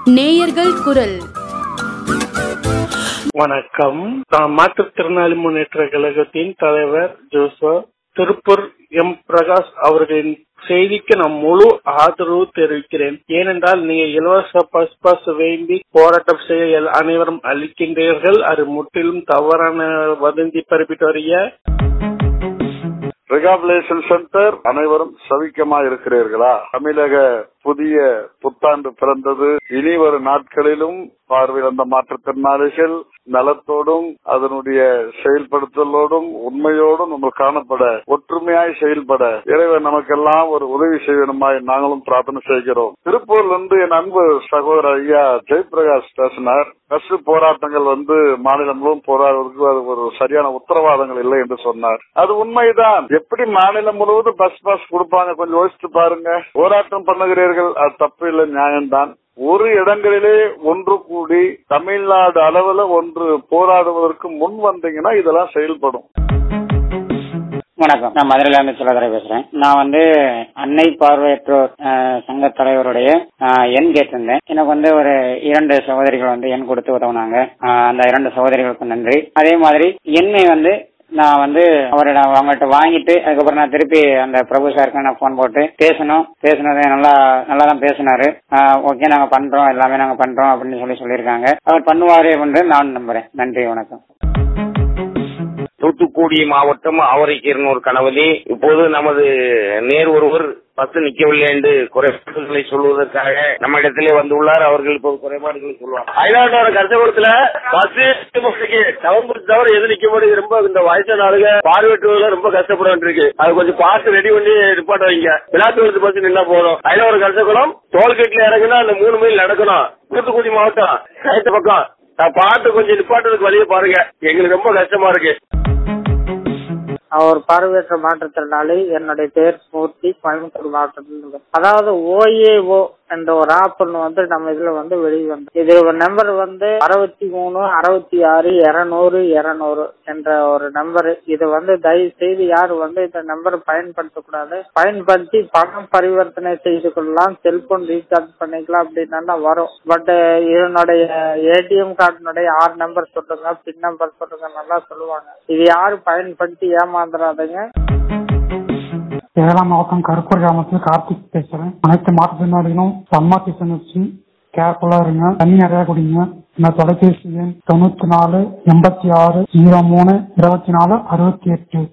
நேயர்கள் குரல் வணக்கம் நான் மாற்றுத்திறனாளி முன்னேற்ற கழகத்தின் தலைவர் ஜோசப் திருப்பூர் எம் பிரகாஷ் அவர்களின் செய்திக்கு நான் முழு ஆதரவு தெரிவிக்கிறேன் ஏனென்றால் நீங்க இலவச பஸ் பாஸ் வேண்டி போராட்டம் செய்ய எல்- அனைவரும் அளிக்கின்றீர்கள் அது முற்றிலும் தவறான வதந்தி பரப்பிட்டு வரீங்க ரிகாபிலேஷன் சென்டர் அனைவரும் சவிக்கமா இருக்கிறீர்களா தமிழக புதிய புத்தாண்டு பிறந்தது இனி வரும் நாட்களிலும் பார்வையிழந்த மாற்றுத்திறனாளிகள் நலத்தோடும் அதனுடைய செயல்படுத்தலோடும் உண்மையோடும் நம்ம காணப்பட ஒற்றுமையாய் செயல்பட இறைவன் நமக்கெல்லாம் ஒரு உதவி செய்யணுமாய் நாங்களும் பிரார்த்தனை செய்கிறோம் திருப்பூர்ல இருந்து என் அன்பு சகோதரர் ஐயா ஜெயபிரகாஷ் பேசினார் கஷ்ட போராட்டங்கள் வந்து மாநிலம் முழுவதும் போராடுவதற்கு அது ஒரு சரியான உத்தரவாதங்கள் இல்லை என்று சொன்னார் அது உண்மைதான் எப்படி மாநிலம் முழுவதும் பஸ் பாஸ் கொடுப்பாங்க கொஞ்சம் யோசிச்சு பாருங்க போராட்டம் பண்ணுகிறீர்கள் அது தப்பு இல்லை நியாயம்தான் ஒரு இடங்களிலே ஒன்று கூடி தமிழ்நாடு அளவுல ஒன்று போராடுவதற்கு முன் வந்தீங்கன்னா இதெல்லாம் செயல்படும் வணக்கம் நான் மதுரையில இருந்து சுலதரை பேசுறேன் நான் வந்து அன்னை பார்வையற்றோர் அஹ், சங்க தலைவருடைய அஹ், எண் கேட்டிருந்தேன் எனக்கு வந்து ஒரு இரண்டு சகோதரிகள் வந்து எண் கொடுத்து உதவுனாங்க அஹ், அந்த இரண்டு சகோதரிகளுக்கு நன்றி அதே மாதிரி எண்ணை வந்து நான் வந்து அவரிடம் அவங்கள்ட்ட வாங்கிட்டு அதுக்கப்புறம் நான் திருப்பி அந்த பிரபு சாருக்கு நான் போன் போட்டு பேசணும் பேசினது நல்லா நல்லா தான் பேசினாரு ஓகே நாங்க பண்றோம் எல்லாமே நாங்க பண்றோம் அப்படின்னு சொல்லி சொல்லியிருக்காங்க அவர் பண்ணுவாரு என்று நான் நம்புறேன் நன்றி வணக்கம் தூத்துக்குடி மாவட்டம் ஆவரைக்கீரனூர் கணவலி இப்போது நமது நேர் ஒருவர் பஸ் நிக்கவில்லை என்று குறைபாடுகளை சொல்வதற்காக நம்ம இடத்திலே வந்துள்ளார் அவர்கள் இப்போது குறைபாடுகளை சொல்லுவார் அயலாண்டோட கஷ்டப்படுத்துல பஸ் நவம்பர் தவிர எது நிக்க முடியுது ரொம்ப இந்த வயசான ஆளுங்க பார்வையற்றவர்கள் ரொம்ப கஷ்டப்பட வேண்டியிருக்கு அது கொஞ்சம் பார்த்து ரெடி பண்ணி ரிப்போர்ட் வைங்க விழாத்தூரத்து பஸ் நின்னா போதும் அயலாவோட கஷ்டப்படும் டோல்கேட்ல இறங்குனா அந்த மூணு மைல் நடக்கணும் தூத்துக்குடி மாவட்டம் சைத்த பக்கம் நான் பார்த்து கொஞ்சம் நிப்பாட்டுறதுக்கு வழியை பாருங்க எங்களுக்கு ரொம்ப கஷ்டமா இருக்கு அவர் பார்வையற்ற மாற்றுத்திறனாளி என்னுடைய பேர் ஸ்மூர்த்தி கோயம்புத்தூர் மாவட்டத்தில் அதாவது ஓஏஓ என்ற ஒரு ஆப் ஒன்று வந்து நம்ம இதுல வந்து வெளியே வந்து இது ஒரு நம்பர் வந்து அறுபத்தி மூணு அறுபத்தி ஆறு இருநூறு இருநூறு என்ற ஒரு நம்பர் இது வந்து தயவு செய்து யாரும் வந்து இந்த நம்பர் பயன்படுத்தக்கூடாது பயன்படுத்தி பணம் பரிவர்த்தனை செய்து கொள்ளலாம் செல்போன் ரீசார்ஜ் பண்ணிக்கலாம் அப்படின்னா வரும் பட் இதனுடைய ஏடிஎம் கார்டினுடைய ஆறு நம்பர் சொல்லுங்க பின் நம்பர் சொல்லுங்க நல்லா சொல்லுவாங்க இது யாரும் பயன்படுத்தி ஏமாந்துடாதீங்க சேலம் மாவட்டம் கருப்பூர் கிராமத்துல கார்த்திக் பேசுறேன் அனைத்து மாற்றுத்திறனாளிகளும் சம்மர் சீசன் வச்சு கேர்ஃபுல்லா இருங்க தண்ணி நிறைய குடிங்க இந்த தொலைபேசி எண் தொண்ணூத்தி நாலு எண்பத்தி ஆறு ஜீரோ மூணு இருபத்தி நாலு அறுபத்தி எட்டு